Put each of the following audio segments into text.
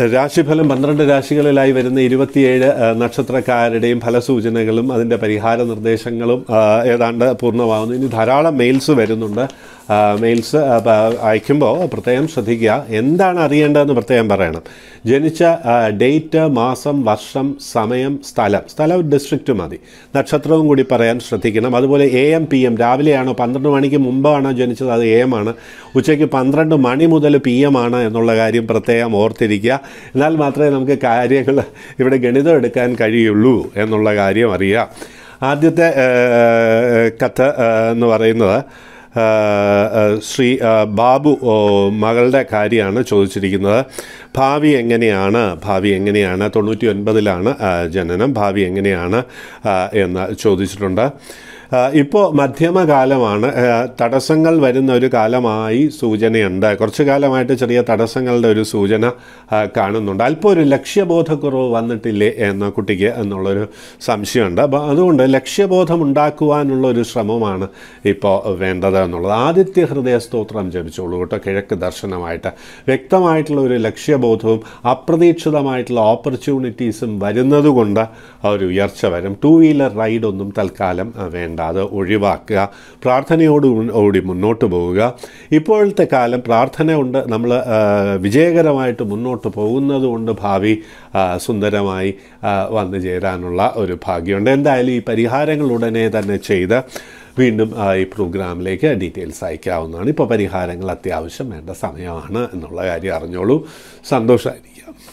രാശിഫലം പന്ത്രണ്ട് രാശികളിലായി വരുന്ന ഇരുപത്തിയേഴ് ആ, നക്ഷത്രക്കാരുടെയും ഫലസൂചനകളും അതിൻ്റെ പരിഹാര നിർദ്ദേശങ്ങളും ആ, ഏതാണ്ട് പൂർണ്ണമാകുന്നു ഇനി ധാരാളം മെയിൽസ് വരുന്നുണ്ട് ആ, മെയിൽസ് ആ, പ- അയക്കുമ്പോൾ പ്രത്യേകം ശ്രദ്ധിക്കുക എന്താണ് അറിയേണ്ടതെന്ന് പ്രത്യേകം പറയണം ജനിച്ച ആ, ഡേറ്റ് മാസം വർഷം സമയം സ്ഥലം സ്ഥലം ഡിസ്ട്രിക്റ്റ് മതി നക്ഷത്രവും കൂടി പറയാൻ ശ്രദ്ധിക്കണം അതുപോലെ എ എം പി എം രാവിലെയാണോ പന്ത്രണ്ട് മണിക്ക് മുമ്പാണോ ജനിച്ചത് അത് എ എം ആണ് ഉച്ചയ്ക്ക് പന്ത്രണ്ട് മണി മുതൽ പി എം ആണ് എന്നുള്ള കാര്യം പ്രത്യേകം ഓർത്തിരിക്കുക എന്നാൽ മാത്രമേ നമുക്ക് കാര്യങ്ങൾ ഇവിടെ ഗണിതം എടുക്കാൻ കഴിയുള്ളൂ എന്നുള്ള കാര്യം അറിയാം ആദ്യത്തെ ആ, കഥ ആ, എന്ന് പറയുന്നത് ആ, ആ, ശ്രീ ആ, ബാബു ഓ, മകളുടെ കാര്യമാണ് ചോദിച്ചിരിക്കുന്നത് ഭാവി എങ്ങനെയാണ് ഭാവി എങ്ങനെയാണ് തൊണ്ണൂറ്റി ഒൻപതിലാണ് ആ, ജനനം ഭാവി എങ്ങനെയാണ് ആ, എന്ന് ചോദിച്ചിട്ടുണ്ട് ഇപ്പോൾ മധ്യമകാലമാണ് ആ, തടസ്സങ്ങൾ വരുന്ന ഒരു കാലമായി സൂചനയുണ്ട് കുറച്ച് കാലമായിട്ട് ചെറിയ തടസ്സങ്ങളുടെ ഒരു സൂചന ആ, കാണുന്നുണ്ട് അല്പം ഒരു ലക്ഷ്യബോധക്കുറവ് വന്നിട്ടില്ലേ എന്ന കുട്ടിക്ക് എന്നുള്ളൊരു സംശയമുണ്ട് അപ്പോൾ അതുകൊണ്ട് ലക്ഷ്യബോധം ഉണ്ടാക്കുവാനുള്ള ഒരു ശ്രമമാണ് ഇപ്പോൾ വേണ്ടത് എന്നുള്ളത് ആദിത്യ ഹൃദയ സ്തോത്രം ജപിച്ചോളൂ കേട്ടോ കിഴക്ക് ദർശനമായിട്ട് വ്യക്തമായിട്ടുള്ള ഒരു ലക്ഷ്യബോധവും അപ്രതീക്ഷിതമായിട്ടുള്ള ഓപ്പർച്യൂണിറ്റീസും വരുന്നതുകൊണ്ട് ആ ഒരു ഉയർച്ച വരും ടൂ വീലർ റൈഡൊന്നും തൽക്കാലം ആ, വേണ്ട അത് ഒഴിവാക്കുക പ്രാർത്ഥനയോട് ഓടി മുന്നോട്ട് പോവുക ഇപ്പോഴത്തെ കാലം പ്രാർത്ഥന കൊണ്ട് നമ്മൾ ആ, വിജയകരമായിട്ട് മുന്നോട്ട് പോകുന്നത് കൊണ്ട് ഭാവി ആ, സുന്ദരമായി ആ, വന്നു ചേരാനുള്ള ഒരു ഭാഗ്യമുണ്ട് എന്തായാലും ഈ പരിഹാരങ്ങൾ ഉടനെ തന്നെ ചെയ്ത് വീണ്ടും ആ, ഈ പ്രോഗ്രാമിലേക്ക് ഡീറ്റെയിൽസ് അയക്കാവുന്നതാണ് ഇപ്പോൾ പരിഹാരങ്ങൾ അത്യാവശ്യം വേണ്ട സമയമാണ് എന്നുള്ള കാര്യം അറിഞ്ഞോളൂ സന്തോഷമായിരിക്കാം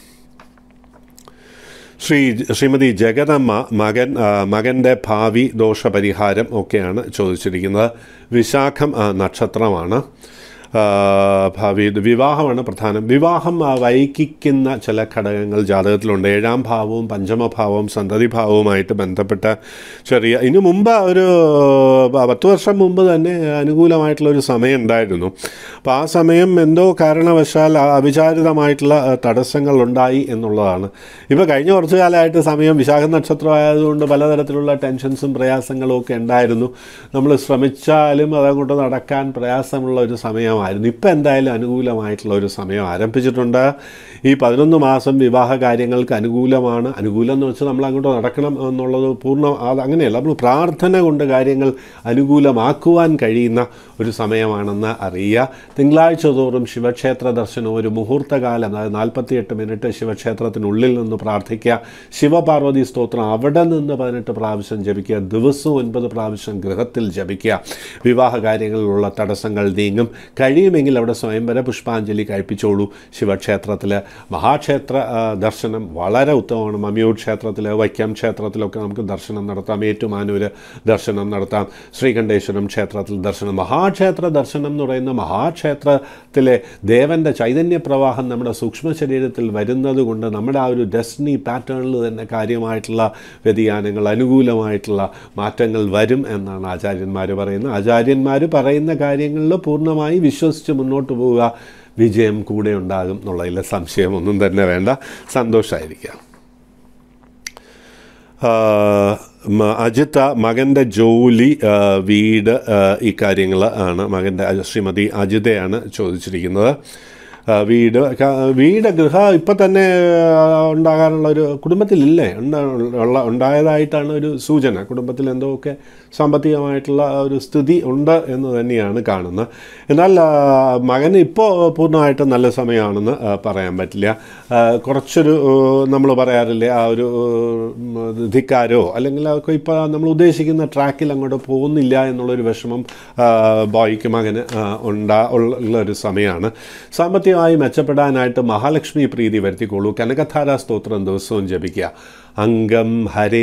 ശ്രീ ശ്രീമതി ജഗദമ്മ മകൻ ആ, മകൻ്റെ ഭാവി ദോഷപരിഹാരം ഒക്കെയാണ് ചോദിച്ചിരിക്കുന്നത് വിശാഖം ആ, നക്ഷത്രമാണ് ആ, ഭാവി വിവാഹമാണ് പ്രധാനം വിവാഹം ആ, വൈകിക്കുന്ന ചില ഘടകങ്ങൾ ജാതകത്തിലുണ്ട് ഏഴാം ഭാവവും പഞ്ചമഭാവവും സന്തതി ഭാവവുമായിട്ട് ബന്ധപ്പെട്ട ചെറിയ ഇനി മുമ്പ് ഒരു പ- പത്ത് വർഷം മുമ്പ് തന്നെ അനുകൂലമായിട്ടുള്ള ഒരു സമയം ഉണ്ടായിരുന്നു അപ്പോൾ ആ സമയം എന്തോ കാരണവശാൽ ആ അവിചാരിതമായിട്ടുള്ള ആ, തടസ്സങ്ങൾ ഉണ്ടായി എന്നുള്ളതാണ് ഇപ്പോൾ കഴിഞ്ഞ കുറച്ച് കാലമായിട്ട് സമയം വിശാഖ നക്ഷത്രമായതുകൊണ്ട് പലതരത്തിലുള്ള ടെൻഷൻസും പ്രയാസങ്ങളും ഒക്കെ ഉണ്ടായിരുന്നു നമ്മൾ ശ്രമിച്ചാലും അതങ്ങോട്ട് നടക്കാൻ പ്രയാസമുള്ള ഒരു സമയമായിരുന്നു ഇപ്പോൾ എന്തായാലും അനുകൂലമായിട്ടുള്ള ഒരു സമയം ആരംഭിച്ചിട്ടുണ്ട് ഈ പതിനൊന്ന് മാസം വിവാഹ കാര്യങ്ങൾക്ക് അനുകൂലമാണ് അനുകൂലം എന്ന് വെച്ചാൽ നമ്മൾ അങ്ങോട്ട് നടക്കണം എന്നുള്ളത് പൂർണ്ണ അത് അങ്ങനെയല്ല നമ്മൾ പ്രാർത്ഥന കൊണ്ട് കാര്യങ്ങൾ അനുകൂലമാക്കുവാൻ കഴിയുന്ന ഒരു സമയമാണെന്ന് അറിയുക തിങ്കളാഴ്ച തോറും ശിവക്ഷേത്ര ദർശനം ഒരു മുഹൂർത്തകാലം അതായത് നാൽപ്പത്തിയെട്ട് മിനിറ്റ് ശിവക്ഷേത്രത്തിനുള്ളിൽ നിന്ന് പ്രാർത്ഥിക്കുക ശിവപാർവതി സ്തോത്രം അവിടെ നിന്ന് പതിനെട്ട് പ്രാവശ്യം ജപിക്കുക ദിവസവും ഒൻപത് പ്രാവശ്യം ഗൃഹത്തിൽ ജപിക്കുക വിവാഹ കാര്യങ്ങളിലുള്ള തടസ്സങ്ങൾ നീങ്ങും കഴിയുമെങ്കിൽ അവിടെ സ്വയംവര പുഷ്പാഞ്ജലി കഴിപ്പിച്ചോളൂ ശിവക്ഷേത്രത്തിൽ മഹാക്ഷേത്ര ആ, ദർശനം വളരെ ഉത്തമമാണ് മമ്മിയൂർ ക്ഷേത്രത്തിൽ വൈക്കം ക്ഷേത്രത്തിലൊക്കെ നമുക്ക് ദർശനം നടത്താം ഏറ്റുമാനൂർ ദർശനം നടത്താം ശ്രീകണ്ഠേശ്വരം ക്ഷേത്രത്തിൽ ദർശനം മഹാക്ഷേത്ര ദർശനം എന്ന് പറയുന്ന മഹാക്ഷേത്രത്തിലെ ദേവൻ്റെ ചൈതന്യ പ്രവാഹം നമ്മുടെ സൂക്ഷ്മ ശരീരത്തിൽ വരുന്നത് കൊണ്ട് നമ്മുടെ ആ ഒരു ഡെസ്റ്റിനി പാറ്റേണിൽ തന്നെ കാര്യമായിട്ടുള്ള വ്യതിയാനങ്ങൾ അനുകൂലമായിട്ടുള്ള മാറ്റങ്ങൾ വരും എന്നാണ് ആചാര്യന്മാർ പറയുന്നത് ആചാര്യന്മാർ പറയുന്ന കാര്യങ്ങളിൽ പൂർണ്ണമായി വിശ്വസിച്ച് മുന്നോട്ട് പോവുക വിജയം കൂടെ ഉണ്ടാകും എന്നുള്ളതിൽ സംശയമൊന്നും തന്നെ വേണ്ട സന്തോഷമായിരിക്കാം ആ, മ- അജിത്ത മകൻ്റെ ജോലി ആ, വീട് ആ, ഈ കാര്യങ്ങൾ ആണ് മകൻ്റെ അജ- ശ്രീമതി അജിതയാണ് ചോദിച്ചിരിക്കുന്നത് ആ, വീട് ക- വീട് ഗൃഹ ഇപ്പം തന്നെ ആ, ഉണ്ടാകാനുള്ള ഒരു കുടുംബത്തിലില്ലേ ഉണ്ടാ- ഉള്ള ഉണ്ടായതായിട്ടാണ് ഒരു സൂചന കുടുംബത്തിൽ എന്തോ ഒക്കെ സാമ്പത്തികമായിട്ടുള്ള ഒരു സ്ഥിതി ഉണ്ട് എന്ന് തന്നെയാണ് കാണുന്നത് എന്നാൽ ആ, മകന് ഇപ്പോൾ പൂർണ്ണമായിട്ട് നല്ല സമയമാണെന്ന് ആ, പറയാൻ പറ്റില്ല ആ, കുറച്ചൊരു നമ്മൾ പറയാറില്ലേ ആ ഒരു ഉം, ധിക്കാരോ അല്ലെങ്കിൽ അതൊക്കെ ഇപ്പോൾ നമ്മൾ ഉദ്ദേശിക്കുന്ന ട്രാക്കിൽ അങ്ങോട്ട് പോകുന്നില്ല എന്നുള്ളൊരു വിഷമം ആ, ബോയ്ക്ക് മകന് ആ, ഉണ്ടാ ഉള്ള ഒരു സമയമാണ് സാമ്പത്തികമായി മെച്ചപ്പെടാനായിട്ട് മഹാലക്ഷ്മി പ്രീതി വരുത്തിക്കോളൂ കനകധാര സ്തോത്രം ദിവസവും ജപിക്കുക അംഗം ഹരേ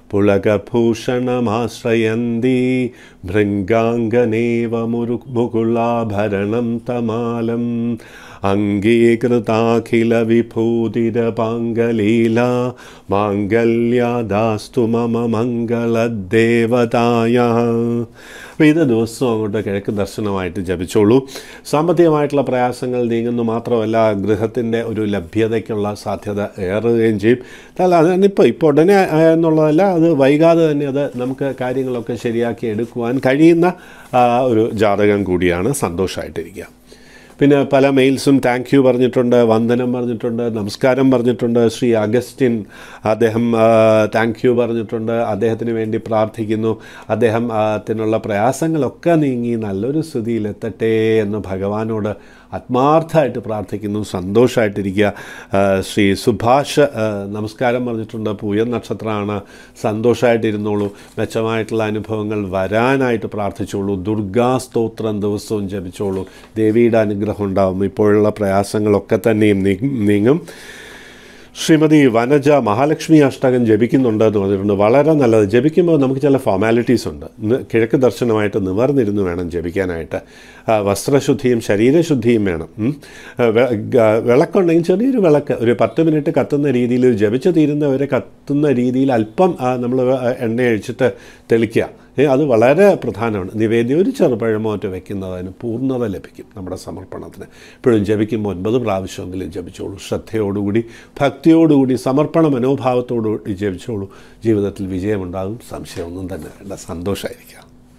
പുളകഭൂഷണമാശ്രയന്തി ഭൃംഗാംഗനേവ മുരു മുകുളാഭരണം തമാലം അംഗീകൃതാഖില വിഭൂതിരപാങ്കലീല മാംഗല്യാദാസ്തു മമ മംഗളദേവതായ അപ്പോൾ ഇത് ദിവസവും അങ്ങോട്ട് കിഴക്ക് ദർശനമായിട്ട് ജപിച്ചോളൂ സാമ്പത്തികമായിട്ടുള്ള പ്രയാസങ്ങൾ നീങ്ങുന്നു മാത്രമല്ല ഗൃഹത്തിൻ്റെ ഒരു ലഭ്യതയ്ക്കുള്ള സാധ്യത ഏറുകയും ചെയ്യും അല്ല അതിനിപ്പോൾ ഇപ്പോൾ ഉടനെ ആ, എന്നുള്ളതല്ല അത് വൈകാതെ തന്നെ അത് നമുക്ക് കാര്യങ്ങളൊക്കെ ശരിയാക്കി എടുക്കുവാൻ കഴിയുന്ന ആ, ഒരു ജാതകം കൂടിയാണ് സന്തോഷമായിട്ടിരിക്കുക പിന്നെ പല മെയിൽസും താങ്ക് യു പറഞ്ഞിട്ടുണ്ട് വന്ദനം പറഞ്ഞിട്ടുണ്ട് നമസ്കാരം പറഞ്ഞിട്ടുണ്ട് ശ്രീ അഗസ്റ്റിൻ അദ്ദേഹം താങ്ക് യു പറഞ്ഞിട്ടുണ്ട് അദ്ദേഹത്തിന് വേണ്ടി പ്രാർത്ഥിക്കുന്നു അദ്ദേഹം ത്തിനുള്ള പ്രയാസങ്ങളൊക്കെ നീങ്ങി നല്ലൊരു സ്ഥിതിയിലെത്തട്ടെ എന്ന് ഭഗവാനോട് ആത്മാർത്ഥമായിട്ട് പ്രാർത്ഥിക്കുന്നു സന്തോഷമായിട്ടിരിക്കുക ആ, ശ്രീ സുഭാഷ് ആ, നമസ്കാരം പറഞ്ഞിട്ടുണ്ട് പൂയ നക്ഷത്രമാണ് സന്തോഷമായിട്ടിരുന്നോളൂ മെച്ചമായിട്ടുള്ള അനുഭവങ്ങൾ വരാനായിട്ട് പ്രാർത്ഥിച്ചോളൂ ദുർഗാ സ്തോത്രം ദിവസവും ജപിച്ചോളൂ ദേവിയുടെ അനുഗ്രഹം ഉണ്ടാവും ഇപ്പോഴുള്ള പ്രയാസങ്ങളൊക്കെ തന്നെയും നീ- നീങ്ങും ശ്രീമതി വനജ മഹാലക്ഷ്മി അഷ്ടകം ജപിക്കുന്നുണ്ട് എന്ന് പറഞ്ഞിട്ടുണ്ട് വളരെ നല്ലത് ജപിക്കുമ്പോൾ നമുക്ക് ചില ഫോർമാലിറ്റീസ് ഉണ്ട് നി- കിഴക്ക് ദർശനമായിട്ട് നിവർന്നിരുന്ന് വേണം ജപിക്കാനായിട്ട് ആ, വസ്ത്രശുദ്ധിയും ശരീരശുദ്ധിയും വേണം ഉം. ആ, വെ- ഗ- വിളക്കുണ്ടെങ്കിൽ ചെറിയൊരു വിളക്ക് ഒരു പത്ത് മിനിറ്റ് കത്തുന്ന രീതിയിൽ ജപിച്ച് തീരുന്നവരെ കത്തുന്ന രീതിയിൽ അല്പം നമ്മൾ എണ്ണ ഒഴിച്ചിട്ട് തെളിക്കുക ഏ, അത് വളരെ പ്രധാനമാണ് നിവേദ്യം ഒരു ചെറുപഴമോ മറ്റോ വെക്കുന്നതിന് പൂർണ്ണത ലഭിക്കും നമ്മുടെ സമർപ്പണത്തിന് ഇപ്പോഴും ജപിക്കുമ്പോൾ ഒൻപത് പ്രാവശ്യമെങ്കിലും ജപിച്ചോളൂ ശ്രദ്ധയോടുകൂടി ഭക്തിയോടുകൂടി സമർപ്പണ മനോഭാവത്തോടുകൂടി ജപിച്ചോളൂ ജീവിതത്തിൽ വിജയമുണ്ടാകും സംശയമൊന്നും തന്നെ വേണ്ട സന്തോഷമായിരിക്കാം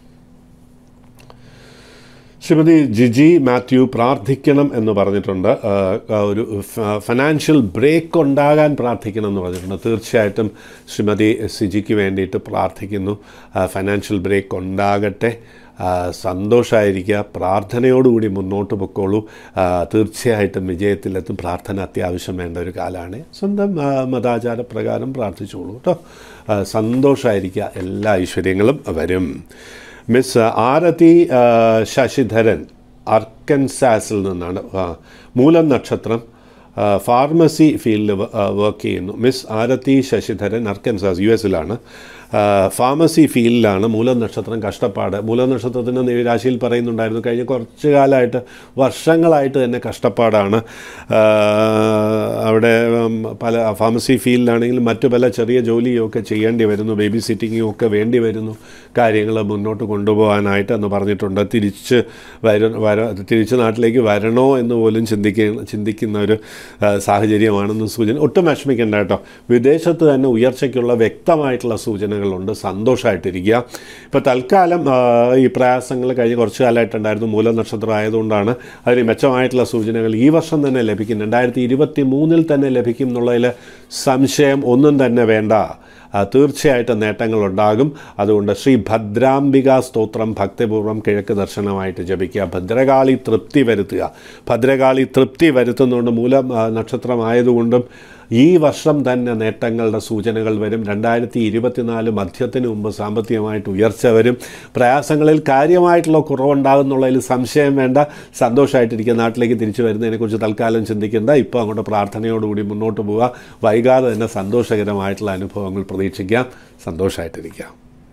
ശ്രീമതി ജിജി മാത്യു പ്രാർത്ഥിക്കണം എന്ന് പറഞ്ഞിട്ടുണ്ട് ആ, ആ, ഒരു ഫ- ഫിനാൻഷ്യൽ ബ്രേക്ക് ഉണ്ടാകാൻ പ്രാർത്ഥിക്കണം എന്ന് പറഞ്ഞിട്ടുണ്ട് തീർച്ചയായിട്ടും ശ്രീമതി സിജിക്ക് വേണ്ടിയിട്ട് പ്രാർത്ഥിക്കുന്നു ആ, ഫിനാൻഷ്യൽ ബ്രേക്ക് ഉണ്ടാകട്ടെ ആ, സന്തോഷമായിരിക്കുക പ്രാർത്ഥനയോടുകൂടി മുന്നോട്ട് പൊക്കോളൂ ആ, തീർച്ചയായിട്ടും വിജയത്തിലെത്തും പ്രാർത്ഥന അത്യാവശ്യം വേണ്ട ഒരു കാലമാണ് സ്വന്തം ആ, മതാചാരപ്രകാരം പ്രാർത്ഥിച്ചോളൂ കേട്ടോ ആ, സന്തോഷമായിരിക്കുക എല്ലാ ഐശ്വര്യങ്ങളും വരും മിസ് ആരതി ആ, ശശിധരൻ അർക്കൻസാസിൽ നിന്നാണ് ആ, മൂലം നക്ഷത്രം ആ, ഫാർമസി ഫീൽഡിൽ വർക്ക് ചെയ്യുന്നു miss Aarathi Sasidharan Arkansas U എസിലാണ് ആ, ഫാർമസി ഫീൽഡിലാണ് മൂലം നക്ഷത്രം കഷ്ടപ്പാട് മൂലം നക്ഷത്രത്തിന് നീരാശിയിൽ പറയുന്നുണ്ടായിരുന്നു കഴിഞ്ഞ കുറച്ച് കാലമായിട്ട് വർഷങ്ങളായിട്ട് തന്നെ കഷ്ടപ്പാടാണ് ആ, അവിടെ ഉം, പല ഫാർമസി ഫീൽഡിലാണെങ്കിൽ മറ്റു പല ചെറിയ ജോലിയൊക്കെ ചെയ്യേണ്ടി വരുന്നു ബേബി സിറ്റിങ്ങും ഒക്കെ വേണ്ടി വരുന്നു കാര്യങ്ങൾ മുന്നോട്ട് കൊണ്ടുപോകാനായിട്ട് എന്ന് പറഞ്ഞിട്ടുണ്ട് തിരിച്ച് വര വര തിരിച്ച് നാട്ടിലേക്ക് വരണോ എന്ന് പോലും ചിന്തിക്കുന്ന ചിന്തിക്കുന്ന ഒരു ആ, സാഹചര്യമാണെന്ന് സൂചന ഒട്ടും വിഷമിക്കേണ്ട കേട്ടോ വിദേശത്ത് തന്നെ ഉയർച്ചയ്ക്കുള്ള വ്യക്തമായിട്ടുള്ള സൂചനകളുണ്ട് സന്തോഷമായിട്ടിരിക്കുക ഇപ്പോൾ തൽക്കാലം ആ, ഈ പ്രയാസങ്ങൾ കഴിഞ്ഞ് കുറച്ച് കാലമായിട്ടുണ്ടായിരുന്നു മൂലനക്ഷത്രം ആയതുകൊണ്ടാണ് അതിന് മെച്ചമായിട്ടുള്ള സൂചനകൾ ഈ വർഷം തന്നെ ലഭിക്കും രണ്ടായിരത്തി ഇരുപത്തി മൂന്നിൽ തന്നെ ലഭിക്കും എന്നുള്ളതിൽ സംശയം ഒന്നും തന്നെ വേണ്ട ആ, തീർച്ചയായിട്ടും നേട്ടങ്ങളുണ്ടാകും അതുകൊണ്ട് ശ്രീ ഭദ്രാംബിക സ്തോത്രം ഭക്തിപൂർവ്വം കിഴക്ക് ദർശനമായിട്ട് ജപിക്കുക ഭദ്രകാളി തൃപ്തി വരുത്തുക ഭദ്രകാളി തൃപ്തി വരുത്തുന്നതുകൊണ്ട് മൂലം ആ, നക്ഷത്രമായതുകൊണ്ടും ഈ വർഷം തന്നെ നേട്ടങ്ങളുടെ സൂചനകൾ വരും രണ്ടായിരത്തി ഇരുപത്തിനാല് മധ്യത്തിന് മുമ്പ് സാമ്പത്തികമായിട്ട് ഉയർച്ച വരും പ്രയാസങ്ങളിൽ കാര്യമായിട്ടുള്ള കുറവുണ്ടാകുന്നുള്ളതിൽ സംശയം വേണ്ട സന്തോഷമായിട്ടിരിക്കുക നാട്ടിലേക്ക് തിരിച്ചു വരുന്നതിനെക്കുറിച്ച് തൽക്കാലം ചിന്തിക്കേണ്ട ഇപ്പോൾ അങ്ങോട്ട് പ്രാർത്ഥനയോടുകൂടി മുന്നോട്ട് പോവുക വൈകാതെ തന്നെ സന്തോഷകരമായിട്ടുള്ള അനുഭവങ്ങൾ പ്രതീക്ഷിക്കാം സന്തോഷമായിട്ടിരിക്കുക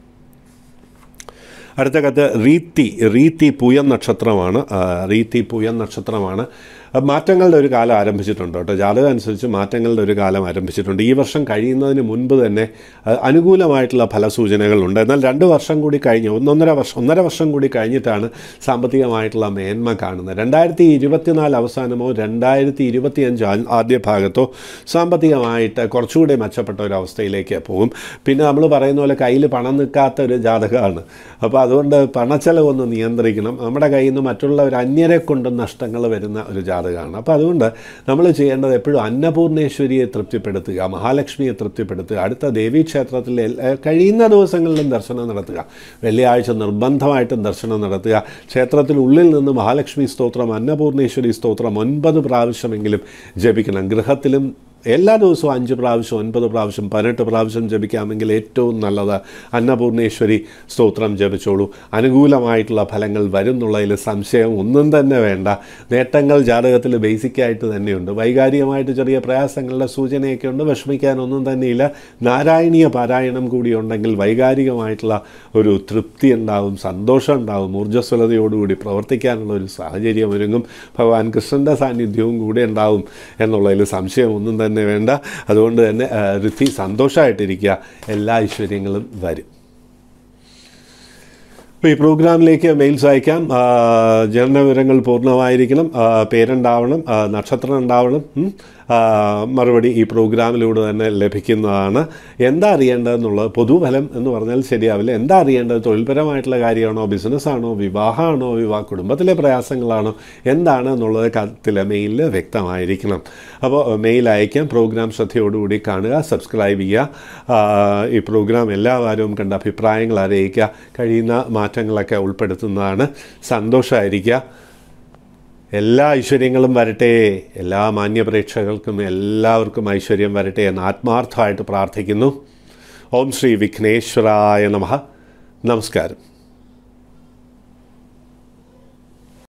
അടുത്ത കത്ത് റീത്തി റീത്തി പൂയം നക്ഷത്രമാണ് ആ, റീത്തി പൂയം നക്ഷത്രമാണ് ആ, മാറ്റങ്ങളുടെ ഒരു കാലം ആരംഭിച്ചിട്ടുണ്ട് കേട്ടോ ജാതകം അനുസരിച്ച് മാറ്റങ്ങളുടെ ഒരു കാലം ആരംഭിച്ചിട്ടുണ്ട് ഈ വർഷം കഴിയുന്നതിന് മുൻപ് തന്നെ ആ, അനുകൂലമായിട്ടുള്ള ഫലസൂചനകളുണ്ട് എന്നാൽ രണ്ട് വർഷം കൂടി കഴിഞ്ഞ് ഒന്നൊന്നര വർഷം ഒന്നര വർഷം കൂടി കഴിഞ്ഞിട്ടാണ് സാമ്പത്തികമായിട്ടുള്ള മേന്മ കാണുന്നത് രണ്ടായിരത്തി ഇരുപത്തിനാല് അവസാനമോ രണ്ടായിരത്തി ഇരുപത്തിയഞ്ച് ആ- ആദ്യ ഭാഗത്തോ സാമ്പത്തികമായിട്ട് കുറച്ചുകൂടി മെച്ചപ്പെട്ട ഒരു അവസ്ഥയിലേക്ക് പോകും പിന്നെ നമ്മൾ പറയുന്ന പോലെ കയ്യിൽ പണം നിൽക്കാത്ത ഒരു ജാതകമാണ് അപ്പോൾ അതുകൊണ്ട് പണച്ചെലവൊന്ന് നിയന്ത്രിക്കണം നമ്മുടെ കയ്യിൽ നിന്ന് മറ്റുള്ളവർ അന്യരെ കൊണ്ട് നഷ്ടങ്ങൾ വരുന്ന ഒരു ജാതകമാണ് അപ്പോൾ അതുകൊണ്ട് നമ്മൾ ചെയ്യേണ്ടത് എപ്പോഴും അന്നപൂർണേശ്വരിയെ തൃപ്തിപ്പെടുത്തുക മഹാലക്ഷ്മിയെ തൃപ്തിപ്പെടുത്തുക അടുത്ത ദേവീക്ഷേത്രത്തിൽ എല്ലാ- കഴിയുന്ന ദിവസങ്ങളിലും ദർശനം നടത്തുക വെള്ളിയാഴ്ച നിർബന്ധമായിട്ടും ദർശനം നടത്തുക ക്ഷേത്രത്തിൽ ഉള്ളിൽ നിന്ന് മഹാലക്ഷ്മി സ്തോത്രം അന്നപൂർണേശ്വരി സ്തോത്രം ഒൻപത് പ്രാവശ്യമെങ്കിലും ജപിക്കണം ഗൃഹത്തിലും എല്ലാ ദിവസവും അഞ്ച് പ്രാവശ്യം ഒൻപത് പ്രാവശ്യം പതിനെട്ട് പ്രാവശ്യം ജപിക്കാമെങ്കിൽ ഏറ്റവും നല്ലത് അന്നപൂർണേശ്വരി സ്തോത്രം ജപിച്ചോളൂ അനുകൂലമായിട്ടുള്ള ഫലങ്ങൾ വരുന്നുള്ളതിൽ സംശയം ഒന്നും തന്നെ വേണ്ട നേട്ടങ്ങൾ ജാതകത്തിൽ ബേസിക്കായിട്ട് തന്നെയുണ്ട് വൈകാരികമായിട്ട് ചെറിയ പ്രയാസങ്ങളുടെ സൂചനയൊക്കെ ഉണ്ട് വിഷമിക്കാനൊന്നും തന്നെയില്ല നാരായണീയ പാരായണം കൂടി ഉണ്ടെങ്കിൽ വൈകാരികമായിട്ടുള്ള ഒരു തൃപ്തി ഉണ്ടാവും സന്തോഷം ഉണ്ടാവും ഊർജ്ജസ്വലതയോടുകൂടി പ്രവർത്തിക്കാനുള്ള ഒരു സാഹചര്യം ഒരുങ്ങും ഭഗവാൻ കൃഷ്ണൻ്റെ സാന്നിധ്യവും കൂടെ ഉണ്ടാവും എന്നുള്ളതിൽ സംശയമൊന്നും തന്നെ വേണ്ട അതുകൊണ്ട് തന്നെ ആ, ഋഥി സന്തോഷമായിട്ടിരിക്കുക എല്ലാ ഐശ്വര്യങ്ങളും വരും അപ്പോൾ ഈ പ്രോഗ്രാമിലേക്ക് മെയിൽസ് അയക്കാം ആ, ജനനവിവരങ്ങൾ പൂർണ്ണമായിരിക്കണം ആ, പേരുണ്ടാവണം ആ, നക്ഷത്രം ഉണ്ടാവണം ഉം. ആ, മറുപടി ഈ പ്രോഗ്രാമിലൂടെ തന്നെ ലഭിക്കുന്നതാണ് എന്താ അറിയേണ്ടതെന്നുള്ളത് പൊതുഫലം എന്ന് പറഞ്ഞാൽ ശരിയാവില്ല എന്താ അറിയേണ്ടത് തൊഴിൽപരമായിട്ടുള്ള കാര്യമാണോ ബിസിനസ്സാണോ വിവാഹമാണോ വിവാഹ കുടുംബത്തിലെ പ്രയാസങ്ങളാണോ എന്താണ് എന്നുള്ളത് കത്തിലെ മെയിലിൽ വ്യക്തമായിരിക്കണം അപ്പോൾ മെയിൽ അയക്കാം പ്രോഗ്രാം ശ്രദ്ധയോടുകൂടി കാണുക സബ്സ്ക്രൈബ് ചെയ്യുക ആ, ഈ പ്രോഗ്രാം എല്ലാ വാരവും കണ്ട അഭിപ്രായങ്ങൾ അറിയിക്കുക കഴിയുന്ന മാറ്റങ്ങളൊക്കെ ഉൾപ്പെടുത്തുന്നതാണ് സന്തോഷമായിരിക്കുക എല്ലാ ഐശ്വര്യങ്ങളും വരട്ടെ എല്ലാ മാന്യപ്രേക്ഷകർക്കും എല്ലാവർക്കും ഐശ്വര്യം വരട്ടെ എന്ന് ആത്മാർത്ഥമായിട്ട് പ്രാർത്ഥിക്കുന്നു ഓം ശ്രീ വിഘ്നേശ്വരായ നമഃ നമസ്കാരം